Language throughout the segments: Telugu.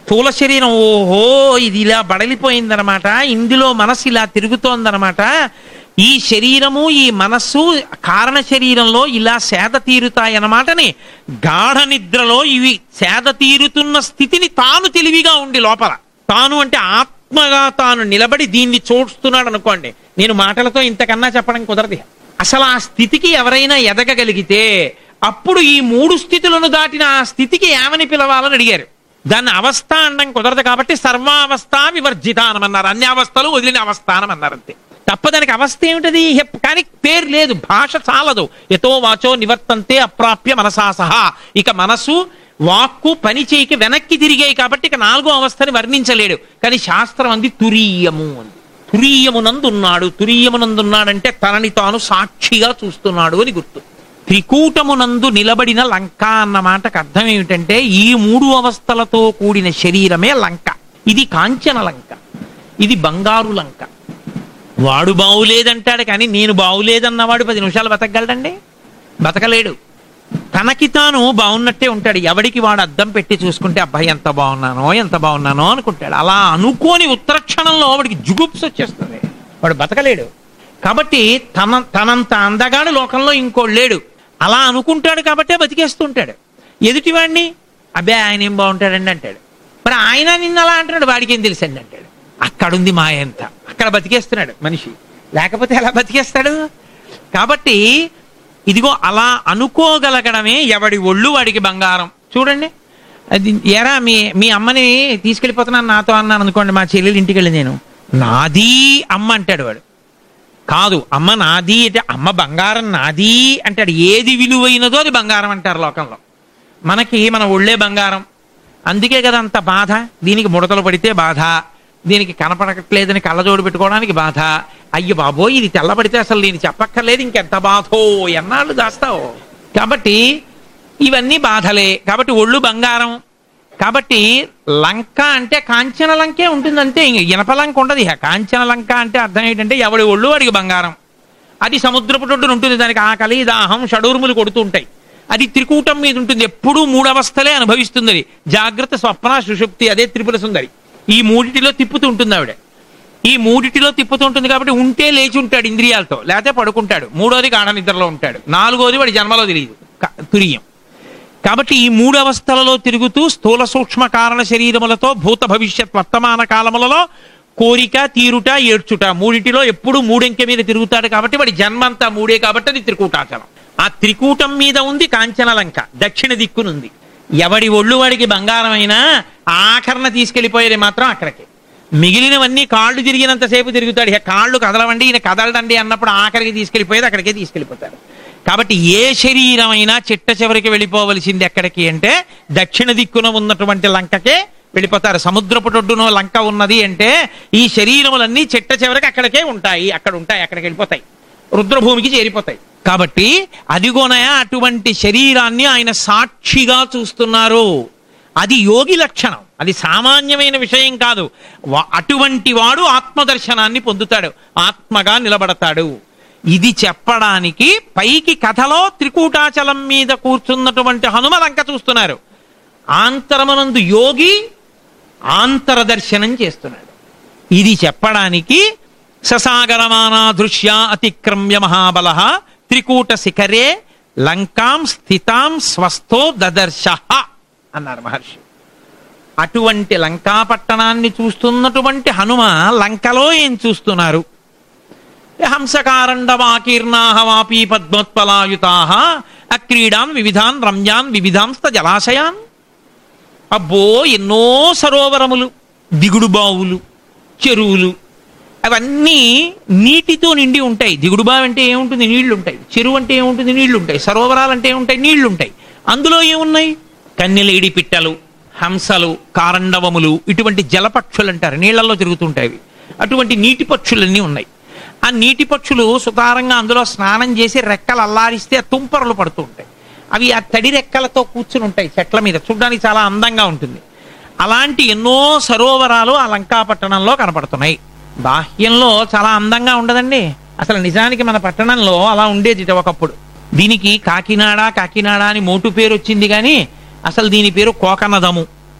స్థూల శరీరం ఓహో ఇది ఇలా బడలిపోయిందనమాట ఇందులో మనసు ఇలా తిరుగుతోందనమాట ఈ శరీరము ఈ మనస్సు కారణ శరీరంలో ఇలా సేద తీరుతాయన్నమాటని గాఢ నిద్రలో ఇవి సేద తీరుతున్న స్థితిని తాను తెలివిగా ఉండి లోపల తాను అంటే ఆత్మగా తాను నిలబడి దీన్ని చూస్తున్నాడు అనుకోండి నేను మాటలతో ఇంతకన్నా చెప్పడం కుదరదు అసలు ఆ స్థితికి ఎవరైనా ఎదగగలిగితే అప్పుడు ఈ మూడు స్థితులను దాటిన ఆ స్థితికి ఏమని పిలవాలని అడిగారు దాన్ని అవస్థ అనడం కుదరదు కాబట్టి సర్వావస్థ వివర్జితానం అన్నారు అన్ని అవస్థలు వదిలిన అవస్థానం అన్నారు అంతే తప్ప దానికి అవస్థ ఏమిటది హెప్- కానీ పేరు లేదు భాష చాలదు ఎతో వాచో నివర్తంతే అప్రాప్య మనసా సహా ఇక మనసు వాక్కు పని చేయకి వెనక్కి తిరిగాయి కాబట్టి ఇక నాలుగో అవస్థని వర్ణించలేడు కానీ శాస్త్రం అంది తురీయము అంది తురీయమునందున్నాడు తురీయమునందున్నాడంటే తనని తాను సాక్షిగా చూస్తున్నాడు అని గుర్తు త్రికూటమునందు నిలబడిన లంక అన్న మాటకు అర్థం ఏమిటంటే ఈ మూడు అవస్థలతో కూడిన శరీరమే లంక ఇది కాంచన లంక ఇది బంగారు లంక వాడు బావులేదంటాడు కానీ నేను బావులేదన్నవాడు పది నిమిషాలు బతకగలడండి బతకలేడు తనకి తాను బాగున్నట్టే ఉంటాడు ఎవడికి వాడు అద్దం పెట్టి చూసుకుంటే అబ్బాయి ఎంత బాగున్నానో ఎంత బాగున్నానో అనుకుంటాడు అలా అనుకోని ఉత్తర క్షణంలో వాడికి జుగుప్స్ వచ్చేస్తుంది వాడు బతకలేడు కాబట్టి తన తనంత అందగాడు లోకంలో ఇంకోడు లేడు అలా అనుకుంటాడు కాబట్టే బతికేస్తుంటాడు ఎదుటివాడిని అబ్బే ఆయన ఏం బాగుంటాడండి అంటాడు మరి ఆయన నిన్న అలా అంటాడు వాడికి ఏం తెలుసండి అంటాడు అక్కడుంది మాయ ఎంత అక్కడ బతికేస్తున్నాడు మనిషి లేకపోతే ఎలా బతికేస్తాడు కాబట్టి ఇదిగో అలా అనుకోగలగడమే ఎవడి ఒళ్ళు వాడికి బంగారం చూడండి అది ఎరా మీ మీ అమ్మని తీసుకెళ్ళిపోతున్నాను నాతో అన్నాను అనుకోండి మా చెల్లెలు ఇంటికి వెళ్ళి నేను నాది అమ్మ అంటాడు వాడు కాదు అమ్మ నాది అంటే అమ్మ బంగారం నాది అంటాడు ఏది విలువైనదో అది బంగారం అంటారు లోకంలో మనకి మన ఒళ్ళే బంగారం అందుకే కదా అంత బాధ దీనికి ముడతలు పడితే బాధ దీనికి కనపడట్లేదని కళ్ళజోడు పెట్టుకోవడానికి బాధ అయ్యో బాబోయ్ ఇది తెల్లబడితే అసలు నేను చెప్పక్కర్లేదు ఇంకెంత బాధో ఎన్నాళ్ళు దాస్తావు కాబట్టి ఇవన్నీ బాధలే కాబట్టి ఒళ్ళు బంగారం కాబట్టి లంక అంటే కాంచన లంకే ఉంటుంది అంతే ఇంక ఇనప లంక ఉండదు ఇక కాంచన లంక అంటే అర్థం ఏంటంటే ఎవడి ఒళ్ళు వాడికి బంగారం అది సముద్రపు టొడ్డున ఉంటుంది దానికి ఆకలి దాహం షడూర్ములు కొడుతూ ఉంటాయి అది త్రికూటం మీద ఉంటుంది ఎప్పుడూ మూడు అవస్థలే అనుభవిస్తుంది అది జాగ్రత్త స్వప్న సుషుప్తి అదే త్రిపుర సుందరి ఈ మూడిటిలో తిప్పుతూ ఉంటుంది ఆవిడ ఈ మూడిటిలో తిప్పుతూ ఉంటుంది కాబట్టి ఉంటే లేచి ఉంటాడు ఇంద్రియాలతో లేకపోతే పడుకుంటాడు మూడోది గాఢ నిద్రలో ఉంటాడు నాలుగోది వాడి జన్మలో తెలియదు క- తురియం కాబట్టి ఈ మూడు అవస్థలలో తిరుగుతూ స్థూల సూక్ష్మ కారణ శరీరములతో భూత భవిష్యత్ వర్తమాన కాలములలో కోరిక తీరుట ఏడ్చుట మూడింటిలో ఎప్పుడు మూడెంకె మీద తిరుగుతాడు కాబట్టి వాడి జన్మంతా మూడే కాబట్టి అది త్రికూటాచలం ఆ త్రికూటం మీద ఉంది కాంచన లంక దక్షిణ దిక్కునుంది ఎవడి ఒళ్ళు వాడికి బంగారమైనా ఆఖరణ తీసుకెళ్లిపోయేది మాత్రం అక్కడికి మిగిలినవన్నీ కాళ్ళు తిరిగినంతసేపు తిరుగుతాడు ఇక కాళ్ళు కదలవండి ఈయన కదలడండి అన్నప్పుడు ఆఖరికి తీసుకెళ్లిపోయేది అక్కడికే తీసుకెళ్లిపోతాడు కాబట్టి ఏ శరీరమైనా చిట్ట చివరికి వెళ్ళిపోవలసింది ఎక్కడికి అంటే దక్షిణ దిక్కున ఉన్నటువంటి లంకకే వెళ్ళిపోతారు సముద్రపు టొడ్డున లంక ఉన్నది అంటే ఈ శరీరములన్నీ చిట్ట చివరికి అక్కడికే ఉంటాయి అక్కడ ఉంటాయి అక్కడికి వెళ్ళిపోతాయి రుద్రభూమికి చేరిపోతాయి కాబట్టి అదిగోనయ అటువంటి శరీరాన్ని ఆయన సాక్షిగా చూస్తున్నారు అది యోగి లక్షణం అది సామాన్యమైన విషయం కాదు వా- అటువంటి వాడు ఆత్మదర్శనాన్ని పొందుతాడు ఆత్మగా నిలబడతాడు ఇది చెప్పడానికి పైకి కథలో త్రికూటాచలం మీద కూర్చున్నటువంటి హనుమ లంక చూస్తున్నారు ఆంతరమనందు యోగి ఆంతర దర్శనం చేస్తున్నాడు ఇది చెప్పడానికి ససాగరమానా దృశ్య అతిక్రమ్య మహాబల త్రికూట శిఖరే లంకాం స్థితాం స్వస్థో దదర్శ అన్నారు మహర్షి అటువంటి లంకా పట్టణాన్ని చూస్తున్నటువంటి హనుమ లంకలో ఏం చూస్తున్నారు హంసకారండవాకీర్ణాహ వాపీ పద్మోత్పలాయుతాహ అక్రీడాన్ వివిధాన్ రమ్యాన్ వివిధాంస్త జలాశయాన్ అబ్బో ఎన్నో సరోవరములు దిగుడు బావులు చెరువులు అవన్నీ నీటితో నిండి ఉంటాయి దిగుడు బావి అంటే ఏముంటుంది నీళ్లు ఉంటాయి చెరువు అంటే ఏముంటుంది నీళ్లు ఉంటాయి సరోవరాలు అంటే ఏముంటాయి నీళ్లు ఉంటాయి అందులో ఏమున్నాయి కన్నెలేడి పిట్టలు హంసలు కారండవములు ఇటువంటి జలపక్షులు అంటారు నీళ్లలో తిరుగుతుంటాయి అవి. అటువంటి నీటి పక్షులన్నీ ఉన్నాయి ఆ నీటి పక్షులు సుతారంగా అందులో స్నానం చేసి రెక్కలు అల్లారిస్తే తుంపరలు పడుతూ ఉంటాయి అవి ఆ తడి రెక్కలతో కూర్చుని ఉంటాయి చెట్ల మీద చూడడానికి చాలా అందంగా ఉంటుంది అలాంటి ఎన్నో సరోవరాలు ఆ లంకాపట్టణంలో కనపడుతున్నాయి బాహ్యంలో చాలా అందంగా ఉండదండి అసలు నిజానికి మన పట్టణంలో అలా ఉండేది ఇది ఒకప్పుడు దీనికి కాకినాడ కాకినాడ అని మోటు పేరు వచ్చింది కానీ అసలు దీని పేరు కోకనదము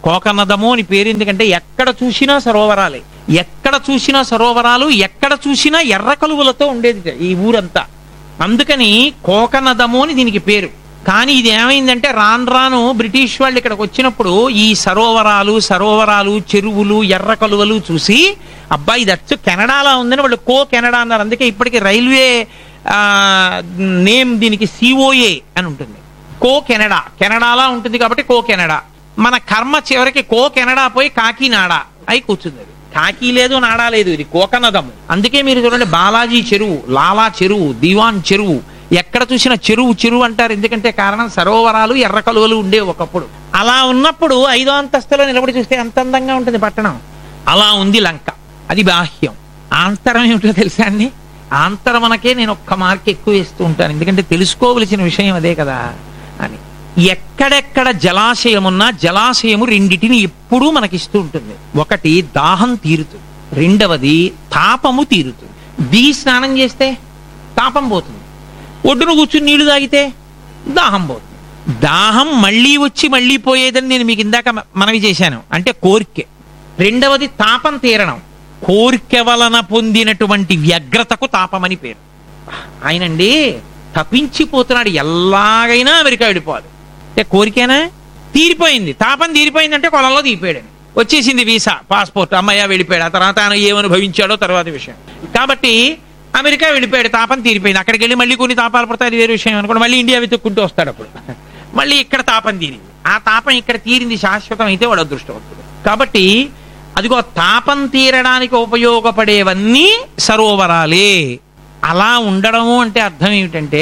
కోకనదము అని పేరు ఎందుకంటే ఎక్కడ చూసినా సరోవరాలే ఎక్కడ చూసినా సరోవరాలు ఎక్కడ చూసినా ఎర్ర కలువలతో ఉండేది ఈ ఊరంతా అందుకని కోకనదము అని దీనికి పేరు కానీ ఇది ఏమైందంటే రాను రాను బ్రిటిష్ వాళ్ళు ఇక్కడికి వచ్చినప్పుడు ఈ సరోవరాలు సరోవరాలు చెరువులు ఎర్ర కలువలు చూసి అబ్బాయి ఇది అచ్చు కెనడాలా ఉందని వాళ్ళు కో కెనడా అన్నారు అందుకే ఇప్పటికి రైల్వే ఆ, నేమ్ దీనికి సిఓఏ అని ఉంటుంది కో కెనడా కెనడాలా ఉంటుంది కాబట్టి కో కెనడా మన కర్మ చివరికి కో కెనడా పోయి కాకినాడ అయి కూర్చుంది అది. కాకి లేదు నాడా లేదు ఇది కోకనదము అందుకే మీరు చూడండి బాలాజీ చెరువు లాలా చెరువు దివాన్ చెరువు ఎక్కడ చూసినా చెరువు చెరువు అంటారు ఎందుకంటే కారణం సరోవరాలు ఎర్ర కలువలు ఉండేవి ఒకప్పుడు అలా ఉన్నప్పుడు ఐదో అంతస్తులో నిలబడి చూస్తే ఎంత అందంగా ఉంటుంది పట్టణం అలా ఉంది లంక అది బాహ్యం ఆంతరం ఏమిటో తెలుసా అండి ఆంతరమనకే నేను ఒక్క మార్క్ ఎక్కువ వేస్తూ ఉంటాను ఎందుకంటే తెలుసుకోవలసిన విషయం అదే కదా అని ఎక్కడెక్కడ జలాశయమున్నా జలాశయము రెండిటిని ఎప్పుడూ మనకిస్తూ ఉంటుంది ఒకటి దాహం తీరుతుంది రెండవది తాపము తీరుతుంది దిగి స్నానం చేస్తే తాపం పోతుంది ఒడ్డున కూర్చుని నీళ్లు తాగితే దాహం పోతుంది దాహం మళ్ళీ వచ్చి మళ్ళీ పోయేదని నేను మీకు ఇందాక మ- మనవి చేశాను అంటే కోరికే రెండవది తాపం తీరడం కోరిక వలన పొందినటువంటి వ్యగ్రతకు తాపమని పేరు ఆయనండి తప్పించిపోతున్నాడు ఎలాగైనా అమెరికా వెళ్ళిపోవాలి అంటే కోరికేనా తీరిపోయింది తాపం తీరిపోయిందంటే కొలంలో తీరిపోయాడు వచ్చేసింది వీసా పాస్పోర్ట్ అమ్మయ్య వెళ్ళిపోయాడు ఆ తర్వాత ఆయన ఏమనుభవించాడో తర్వాత విషయం కాబట్టి అమెరికా వెళ్ళిపోయాడు తాపం తీరిపోయింది అక్కడికి వెళ్ళి మళ్ళీ కొన్ని తాపాలు పడతాయి అది వేరే విషయం అనుకోండి మళ్ళీ ఇండియా వెతుక్కుంటూ వస్తాడు అప్పుడు మళ్ళీ ఇక్కడ తాపం తీరింది ఆ తాపం ఇక్కడ తీరింది శాశ్వతం అయితే వాడు అదృష్టవంతుడు కాబట్టి అదిగో తాపం తీరడానికి ఉపయోగపడేవన్నీ సరోవరాలే అలా ఉండడము అంటే అర్థం ఏమిటంటే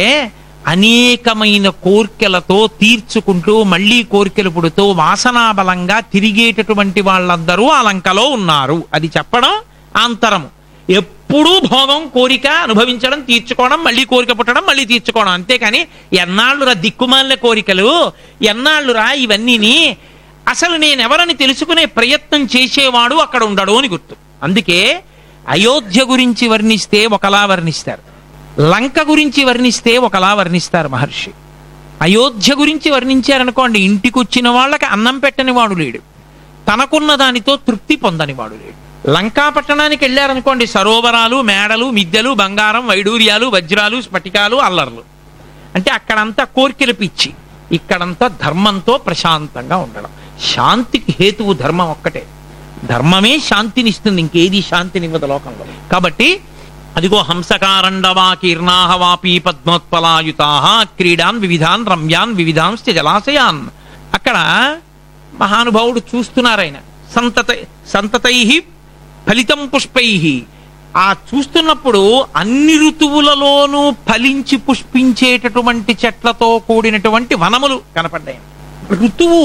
అనేకమైన కోర్కెలతో తీర్చుకుంటూ మళ్ళీ కోర్కెలు పుడుతూ వాసనాబలంగా తిరిగేటటువంటి వాళ్ళందరూ ఆ లంకలో ఉన్నారు అది చెప్పడం ఆంతరము ఎప్పుడూ భోగం కోరిక అనుభవించడం తీర్చుకోవడం మళ్ళీ కోరిక పుట్టడం మళ్ళీ తీర్చుకోవడం అంతేకాని ఎన్నాళ్ళు రా దిక్కుమాలిన కోరికలు ఎన్నాళ్ళు రా ఇవన్నీని అసలు నేనెవరని తెలుసుకునే ప్రయత్నం చేసేవాడు అక్కడ ఉండడు అని గుర్తు అందుకే అయోధ్య గురించి వర్ణిస్తే ఒకలా వర్ణిస్తారు లంక గురించి వర్ణిస్తే ఒకలా వర్ణిస్తారు మహర్షి అయోధ్య గురించి వర్ణించారనుకోండి ఇంటికి వచ్చిన వాళ్ళకి అన్నం పెట్టని వాడు లేడు తనకున్న దానితో తృప్తి పొందని వాడు లేడు లంకా పట్టణానికి వెళ్ళారనుకోండి సరోవరాలు మేడలు మిద్దెలు బంగారం వైడూర్యాలు వజ్రాలు స్ఫటికాలు అల్లర్లు అంటే అక్కడంతా కోర్కెలు పిచ్చి ఇక్కడంతా ధర్మంతో ప్రశాంతంగా ఉండడం శాంతికి హేతువు ధర్మం ఒక్కటే ధర్మమే శాంతినిస్తుంది ఇంకేది శాంతినివ్వదు లోకంలో కాబట్టి అదిగో హంసకారండవా కీర్ణాహవాపి పద్మోత్పలాయుతా క్రీడాన్ వివిధాన్ రమ్యాన్ వివిధాంశ్చ జలాశయాన్ అక్కడ మహానుభావుడు చూస్తున్నారు ఆయన సంతత సంతతై ఫలితం పుష్పై ఆ చూస్తున్నప్పుడు అన్ని ఋతువులలోనూ ఫలించి పుష్పించేటటువంటి చెట్లతో కూడినటువంటి వనములు కనపడ్డాయి ఋతువు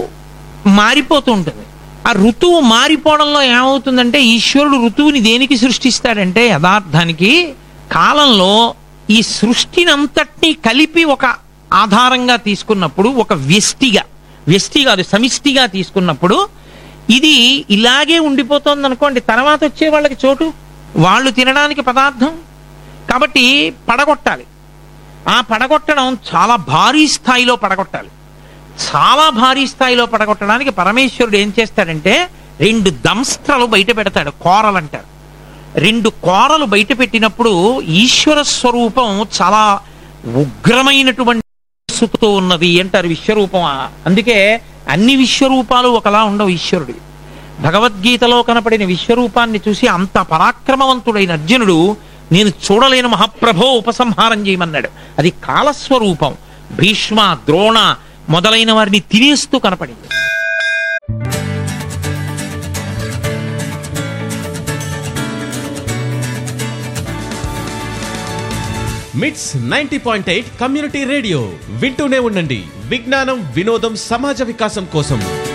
మారిపోతూ ఉంటుంది ఆ ఋతువు మారిపోవడంలో ఏమవుతుందంటే ఈశ్వరుడు ఋతువుని దేనికి సృష్టిస్తాడంటే యథార్థానికి కాలంలో ఈ సృష్టిని అంతటినీ కలిపి ఒక ఆధారంగా తీసుకున్నప్పుడు ఒక వ్యష్టిగా వ్యష్టి కాదు సమిష్టిగా తీసుకున్నప్పుడు ఇది ఇలాగే ఉండిపోతుంది అనుకోండి తర్వాత వచ్చే వాళ్ళకి చోటు వాళ్ళు తినడానికి పదార్థం కాబట్టి పడగొట్టాలి ఆ పడగొట్టడం చాలా భారీ స్థాయిలో పడగొట్టాలి చాలా భారీ స్థాయిలో పడగొట్టడానికి పరమేశ్వరుడు ఏం చేస్తాడంటే రెండు దంస్త్రలు బయట పెడతాడు కోరలు అంటారు రెండు కోరలు బయట పెట్టినప్పుడు ఈశ్వర స్వరూపం చాలా ఉగ్రమైనటువంటి సుతో ఉన్నది అంటారు విశ్వరూపం అందుకే అన్ని విశ్వరూపాలు ఒకలా ఉండవు ఈశ్వరుడి భగవద్గీతలో కనపడిన విశ్వరూపాన్ని చూసి అంత పరాక్రమవంతుడైన అర్జునుడు నేను చూడలేని మహాప్రభో ఉపసంహారం చేయమన్నాడు అది కాలస్వరూపం భీష్మ ద్రోణ మొదలైన వారిని తినేస్తూ కనపడింది MITS ninety point eight community radio వింటూనే ఉండండి విజ్ఞానం వినోదం సమాజ వికాసం కోసం